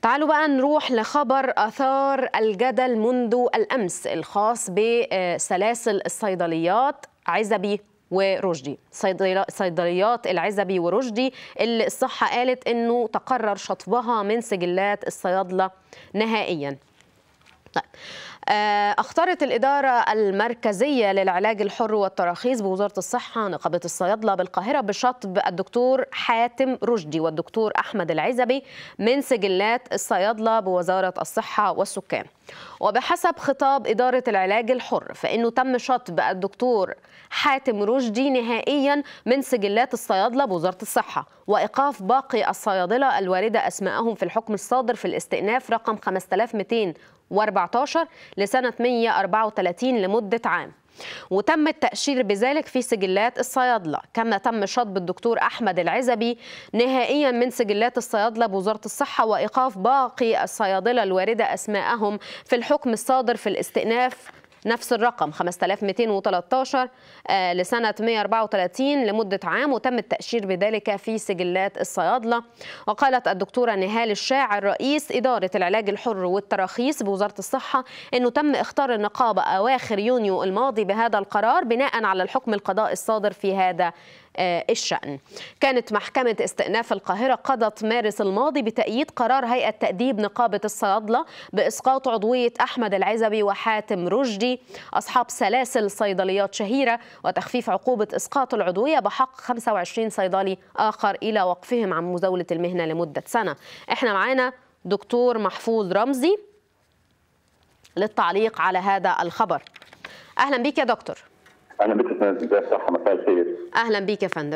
تعالوا بقى نروح لخبر أثار الجدل منذ الأمس الخاص بسلاسل الصيدليات عزبي ورشدي صيدليات العزبي ورشدي اللي الصحة قالت أنه تقرر شطبها من سجلات الصيادلة نهائيا طيب اختارت الإدارة المركزية للعلاج الحر والتراخيص بوزارة الصحة نقابة الصيادلة بالقاهرة بشطب الدكتور حاتم رشدي والدكتور أحمد العزبي من سجلات الصيادلة بوزارة الصحة والسكان وبحسب خطاب إدارة العلاج الحر فإنه تم شطب الدكتور حاتم رشدي نهائيا من سجلات الصيادلة بوزارة الصحة وإيقاف باقي الصيادلة الواردة أسماءهم في الحكم الصادر في الاستئناف رقم 5214 لسنة 134 لمدة عام وتم التأشير بذلك في سجلات الصيادلة كما تم شطب الدكتور أحمد العزبي نهائيا من سجلات الصيادلة بوزارة الصحة وإيقاف باقي الصيادلة الواردة أسماءهم في الحكم الصادر في الاستئناف نفس الرقم 5213 لسنة 134 لمدة عام وتم التأشير بذلك في سجلات الصيادلة وقالت الدكتورة نهال الشاعر رئيس إدارة العلاج الحر والتراخيص بوزارة الصحة أنه تم اختار النقابة أواخر يونيو الماضي بهذا القرار بناء على الحكم القضائي الصادر في هذا الشأن كانت محكمة استئناف القاهرة قضت مارس الماضي بتأييد قرار هيئة تأديب نقابة الصيادلة بإسقاط عضوية أحمد العزبي وحاتم رشدي أصحاب سلاسل صيدليات شهيرة وتخفيف عقوبة إسقاط العضوية بحق 25 صيدلي آخر إلى وقفهم عن مزاولة المهنة لمدة سنة احنا معانا دكتور محفوظ رمزي للتعليق على هذا الخبر أهلا بك يا دكتور اهلا بك يا صحه مساء الخير اهلا بيك يا فندم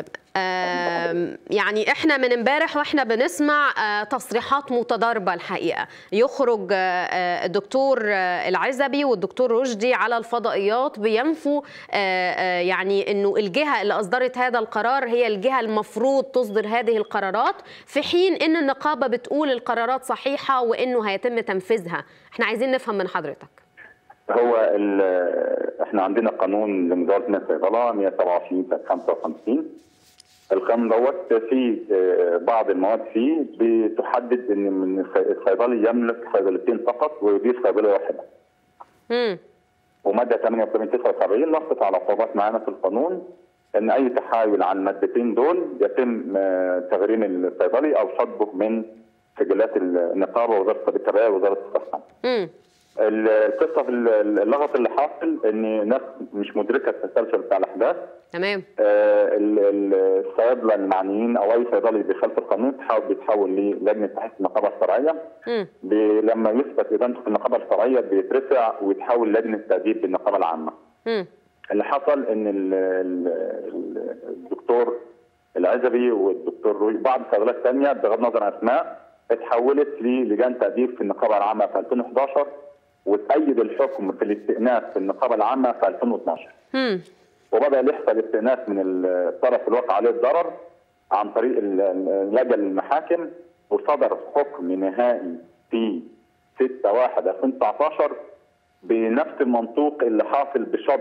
يعني احنا من امبارح واحنا بنسمع تصريحات متضاربه الحقيقه يخرج الدكتور العزبي والدكتور رشدي على الفضائيات بينفوا يعني انه الجهه اللي اصدرت هذا القرار هي الجهه المفروض تصدر هذه القرارات في حين ان النقابه بتقول القرارات صحيحه وانه هيتم تنفيذها احنا عايزين نفهم من حضرتك هو احنا عندنا قانون لمزاوله من الصيدله 127 سنه 55 القانون دوت في بعض المواد فيه بتحدد ان من الصيدلي يملك صيدلتين فقط ويدير صيدليه واحده. امم وماده 78 79 نصت على صعوبات معانا في القانون ان اي تحايل عن المادتين دول يتم تغريم الصيدلي او شطبه من سجلات النقابه ووزاره التربيه ووزاره الصحه. امم القصه في اللغط اللي حاصل ان ناس مش مدركه التسلسل بتاع الاحداث تمام آه الصيادله المعنيين او اي صيدلي بيخالف القانون بيتحول بيتحول للجنه تحت النقابه الشرعيه لما يثبت ادانته في النقابه الشرعيه بيترفع ويتحول لجنه تاديب بالنقابه العامه مم. اللي حصل ان ال ال الدكتور العزبي والدكتور روي بعض الصيدليات الثانيه بغض النظر عن اسماء اتحولت للجان تاديب في النقابه العامه في 2011 وتأيد الحكم في الاستئناف في النقابه العامه في 2012. مم. وبدا يحصل استئناف من الطرف الواقع عليه الضرر عن طريق لجنه المحاكم وصدر حكم نهائي في 6 1 2019 بنفس المنطوق اللي حاصل بشطب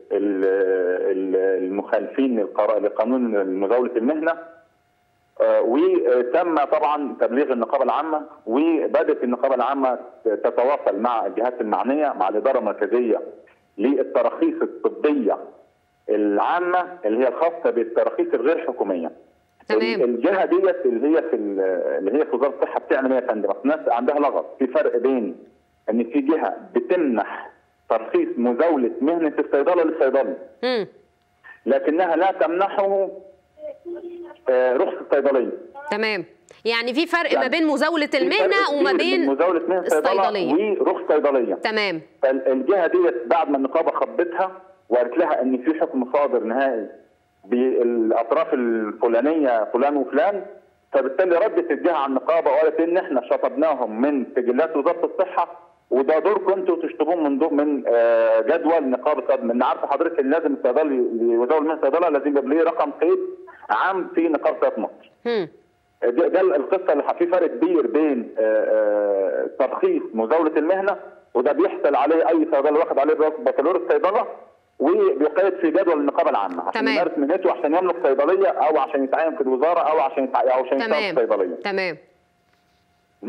المخالفين لقانون مزاوله المهنه وتم طبعا تبليغ النقابه العامه وبدات النقابه العامه تتواصل مع الجهات المعنيه مع الاداره المركزيه للتراخيص الطبيه العامه اللي هي الخاصه بالتراخيص الغير حكوميه. تمام. الجهه ديت اللي هي في اللي هي في وزاره الصحه بتعمل ايه يا فندم؟ الناس عندها لغط في فرق بين ان في جهه بتمنح ترخيص مزاوله مهنه الصيدله للصيدلي. امم لكنها لا تمنحه رخصه صيدليه. تمام يعني في فرق يعني ما بين مزاوله المهنه وما بين مزاوله مهنه الصيدليه ورخصه صيدليه. تمام فالجهه ديت بعد ما النقابه خبتها وقالت لها ان في حكم صادر نهائي بالاطراف الفلانيه فلان وفلان فبالتالي ردت الجهه على النقابه وقالت ان احنا شطبناهم من سجلات وزاره الصحه وده دوركم انتوا تشطبوه من دور من جدول نقابه صدمه ان عارف حضرتك ان لازم الصيدلي لوزاره المهنه الصيدله لازم يبقى ليه رقم قيد عام في نقابه صيدله مصر. هم. ده, ده القصه اللي في فرق كبير بين ترخيص مزاوله المهنه وده بيحصل عليه اي صيدلي واخد عليه بكالوريوس صيدله وبيقيد في جدول النقابه العامه عشان تمام. يمارس مهنته عشان يملك صيدليه او عشان يتعين في الوزاره او عشان يتع... او عشان يشتغل في تمام صيدليه. تمام دي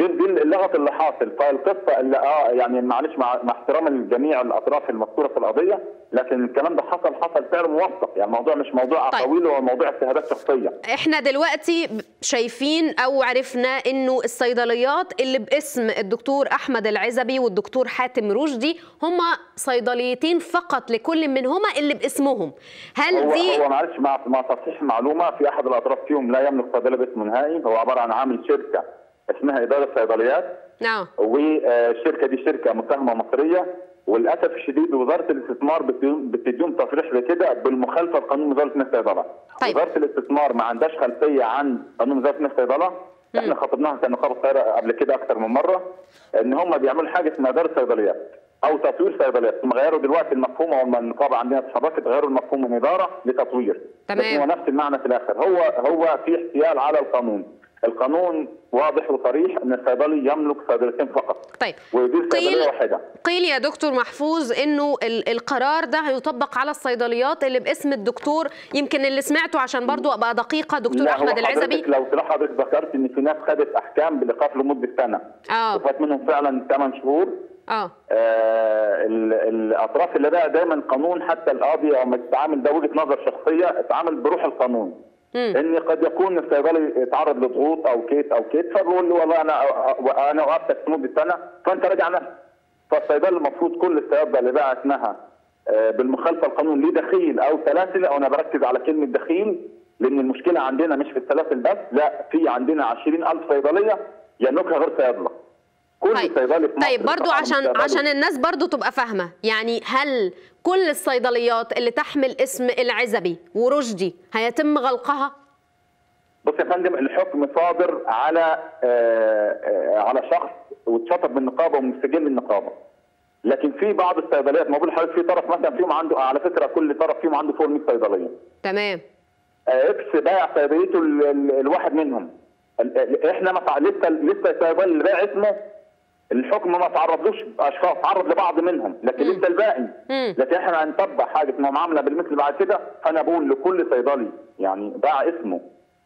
دي دي اللغط اللي حاصل فالقصه اللي اه يعني معلش مع, مع احترام الجميع الاطراف المذكوره في القضيه لكن الكلام ده حصل حصل فعل موثق يعني الموضوع مش موضوع طيب. اقاويل هو موضوع اجتهادات شخصيه احنا دلوقتي شايفين او عرفنا انه الصيدليات اللي باسم الدكتور احمد العزبي والدكتور حاتم رشدي هم صيدليتين فقط لكل منهما اللي باسمهم هل هو دي هو معلش مع مع تصحيح معلومه في احد الاطراف فيهم لا يملك صيدليه باسمه نهائي هو عباره عن عامل شركه اسمها اداره صيدليات اه والشركه دي شركه مساهمه مصريه وللاسف الشديد وزاره الاستثمار بتديهم بتديهم تصريح بكده بالمخالفه لقانون وزاره الصيدله. طيب. وزاره الاستثمار ما عندهاش خلفيه عن قانون وزاره الصيدله احنا خاطبناها كنقابه القاهره قبل كده اكثر من مره ان هم بيعملوا حاجه اسمها اداره صيدليات او تطوير صيدليات هم غيروا دلوقتي المفهوم او النقابه عندنا اتحركت غيروا المفهوم من اداره لتطوير تمام. لكن هو نفس المعنى في الاخر هو هو في احتيال على القانون القانون واضح وصريح ان الصيدلي يملك صيدلتين فقط طيب ويدير قيل صيدليه واحده قيل يا دكتور محفوظ انه ال- القرار ده هيطبق على الصيدليات اللي باسم الدكتور يمكن اللي سمعته عشان برضو ابقى دقيقه دكتور لا، هو احمد العزبي حضرتك لو تلاحظ حضرتك ذكرت ان في ناس خدت احكام بالايقاف لمده سنه اه وفات منهم فعلا 8 شهور اه آه ال- الاطراف اللي بقى دايما قانون حتى القاضي او ما تتعامل ده وجهه نظر شخصيه اتعامل بروح القانون مم. ان قد يكون الصيدلي يتعرض لضغوط او كيس او كيس فبيقول له والله انا انا وقفتك في مده سنه فانت راجع نفسك فالصيدلي المفروض كل الصيادله اللي بقى اسمها آه، بالمخالفه القانون ليه دخيل او سلاسل او انا بركز على كلمه دخيل لان المشكله عندنا مش في السلاسل بس لا في عندنا 20000 صيدليه يملكها غير صيادله كل طيب صيدلي في مصر طيب برضو طبعاً عشان صيدلي. عشان الناس برضو تبقى فاهمه يعني هل كل الصيدليات اللي تحمل اسم العزبي ورشدي هيتم غلقها بص يا فندم الحكم صادر على آه، آه، على شخص واتشطب من النقابه ومن سجل النقابه لكن في بعض الصيدليات ما بقول لحضرتك في طرف مثلا فيهم عنده على فكره كل طرف فيهم عنده فوق ال 100 صيدليه تمام آه، اكس باع صيدليته ال- ال- الواحد منهم ال- ال- احنا ما تع- لسه لسه الصيدلي اللي باع اسمه الحكم ما تعرضلوش اشخاص تعرض لبعض منهم لكن مم. لسه الباقي مم. لكن احنا هنطبق حاجه اسمها معامله بالمثل بعد كده فانا بقول لكل صيدلي يعني باع اسمه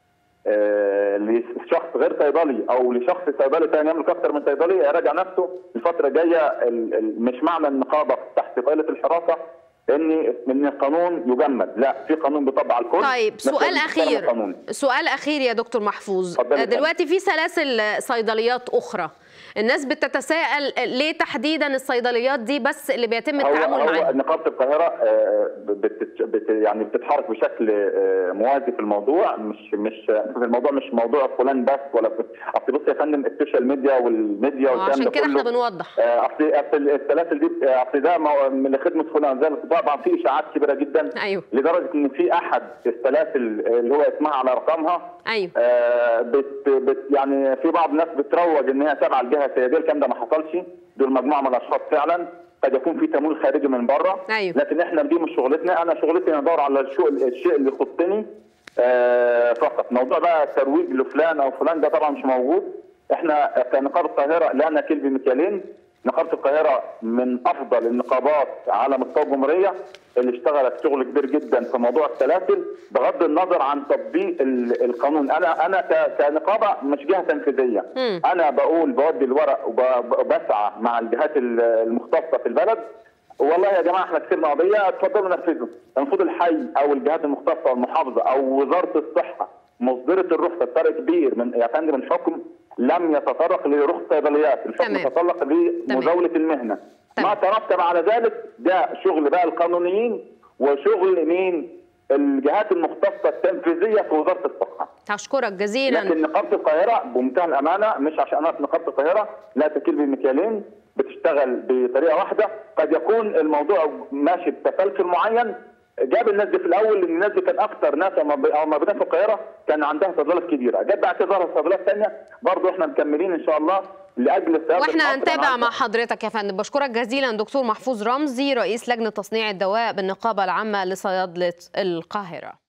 آه، لشخص غير صيدلي او لشخص صيدلي ثاني يملك اكثر من صيدليه يراجع نفسه الفتره الجايه ال- ال- مش معنى النقابه تحت طائله الحراسه ان ان القانون يجمد لا في قانون بيطبق على الكل طيب نفس سؤال احترام اخير القانون. سؤال اخير يا دكتور محفوظ اتفضلي يا فندم. دلوقتي في سلاسل صيدليات اخرى الناس بتتساءل ليه تحديدا الصيدليات دي بس اللي بيتم هو التعامل هو معاها نقابه القاهره آه، بت بت يعني بتتحرك بشكل آه، موازي في الموضوع مش مش الموضوع مش موضوع فلان بس ولا ف- اصل بص يا فندم السوشيال ميديا والميديا والكلام عشان ده كده احنا كله بنوضح آه، اصل اصل السلاسل دي آه، اصل ده مو- من خدمه فلان زي طبعا في اشاعات كبيره جدا ايوه لدرجه ان في احد السلاسل اللي هو اسمها على ارقامها ايوه آه، بت بت يعني في بعض الناس بتروج ان هي تابعه لجهه سياديه الكلام ده ما حصلش دول مجموعه من الاشخاص فعلا قد يكون في تمويل خارجي من بره أيوة. لكن احنا دي مش شغلتنا انا شغلتي ان ادور على الشيء الشيء اللي يخصني آه، فقط موضوع بقى الترويج لفلان او فلان ده طبعا مش موجود احنا كنقابه القاهره لا نكل بمكيالين نقابه القاهره من افضل النقابات على مستوى الجمهوريه اللي اشتغلت شغل كبير جدا في موضوع السلاسل بغض النظر عن تطبيق ال- القانون انا انا ك- كنقابه مش جهه تنفيذيه مم. انا بقول بودي الورق وبسعى مع الجهات ال- المختصه في البلد والله يا جماعه احنا كسبنا قضيه اتفضلوا نفذوا المفروض الحي او الجهات المختصه والمحافظه او وزاره الصحه مصدره الرخصه فرق كبير من يا فندم الحكم لم يتطرق لرخص صيدليات الحكم تمام. تطرق لمزاوله المهنه تمام. ما ترتب على ذلك ده شغل بقى القانونيين وشغل مين الجهات المختصه التنفيذيه في وزاره الصحه هشكرك جزيلا لكن نقابه القاهره بمنتهى الامانه مش عشان انا في نقابه القاهره لا تكل بمكيالين بتشتغل بطريقه واحده قد يكون الموضوع ماشي بتسلسل معين جاب الناس دي في الاول لان الناس دي كان اكثر ناس لما ب- أول ما بدأنا في القاهره كان عندها صيدليات كبيره جت بعد كده ظهرت صيدليات ثانيه برضه احنا مكملين ان شاء الله لاجل السياسه واحنا الخاصة هنتابع معانا. مع حضرتك يا فندم بشكرك جزيلا دكتور محفوظ رمزي رئيس لجنه تصنيع الدواء بالنقابه العامه لصيادله القاهره